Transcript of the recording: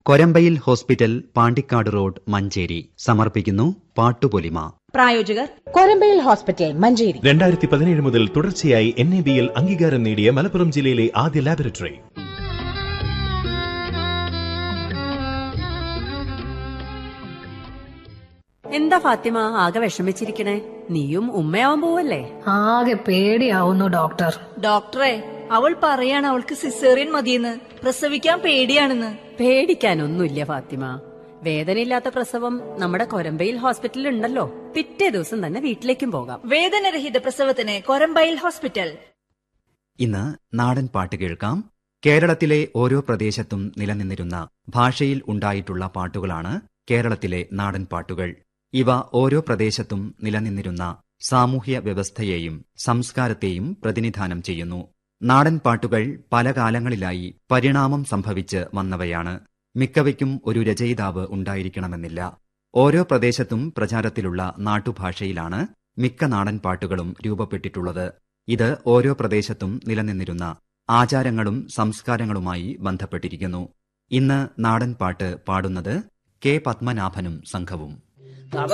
Korambayil hospital Pandikkad road Manjeri സമർപ്പിക്കുന്നു പാട്ടുപൊലിമ പ്രായോജകർ കൊരമ്പയിൽ ഹോസ്പിറ്റൽ മഞ്ചേരി രണ്ടായിരത്തി പതിനേഴ് മുതൽ തുടർച്ചയായി എൻ എ ബിയിൽ അംഗീകാരം നേടിയ മലപ്പുറം ജില്ലയിലെ ആദ്യ ലാബറട്ടറി എന്താ ഫാത്തിമ ആകെ വിഷമിച്ചിരിക്കണേ നീയും ഉമ്മയാവാൻ പോവല്ലേ ആകെ പേടിയാവുന്നു ഡോക്ടർ ഡോക്ടറെ അവൾ പറയാണ് അവൾക്ക് സിസേറിയൻ മതിയെന്ന് പ്രസവിക്കാൻ പേടിയാണെന്ന് പേടിക്കാനൊന്നുമില്ല ഫാത്തിമ വേദനയില്ലാത്ത പ്രസവം നമ്മുടെ കൊരമ്പയിൽ ഹോസ്പിറ്റലിൽ ഉണ്ടല്ലോ പിറ്റേ ദിവസം തന്നെ വീട്ടിലേക്കും പോകാം വേദനരഹിത പ്രസവത്തിന് കൊരമ്പയിൽ ഹോസ്പിറ്റൽ ഇന്ന് നാടൻ പാട്ട് കേൾക്കാം കേരളത്തിലെ ഓരോ പ്രദേശത്തും നിലനിന്നിരുന്ന ഭാഷയിൽ ഉണ്ടായിട്ടുള്ള പാട്ടുകളാണ് കേരളത്തിലെ നാടൻ പാട്ടുകൾ ഇവ ഓരോ പ്രദേശത്തും നിലനിന്നിരുന്ന സാമൂഹ്യ വ്യവസ്ഥയെയും സംസ്കാരത്തെയും പ്രതിനിധാനം ചെയ്യുന്നു നാടൻ പാട്ടുകൾ പല കാലങ്ങളിലായി പരിണാമം സംഭവിച്ച് വന്നവയാണ് മിക്കവയ്ക്കും ഒരു രചയിതാവ് ഉണ്ടായിരിക്കണമെന്നില്ല ഓരോ പ്രദേശത്തും പ്രചാരത്തിലുള്ള നാട്ടുഭാഷയിലാണ് മിക്ക നാടൻ പാട്ടുകളും രൂപപ്പെട്ടിട്ടുള്ളത് ഇത് ഓരോ പ്രദേശത്തും നിലനിന്നിരുന്ന ആചാരങ്ങളും സംസ്കാരങ്ങളുമായി ബന്ധപ്പെട്ടിരിക്കുന്നു ഇന്ന് നാടൻ പാട്ട് പാടുന്നത് കെ പത്മനാഭനും സംഘവും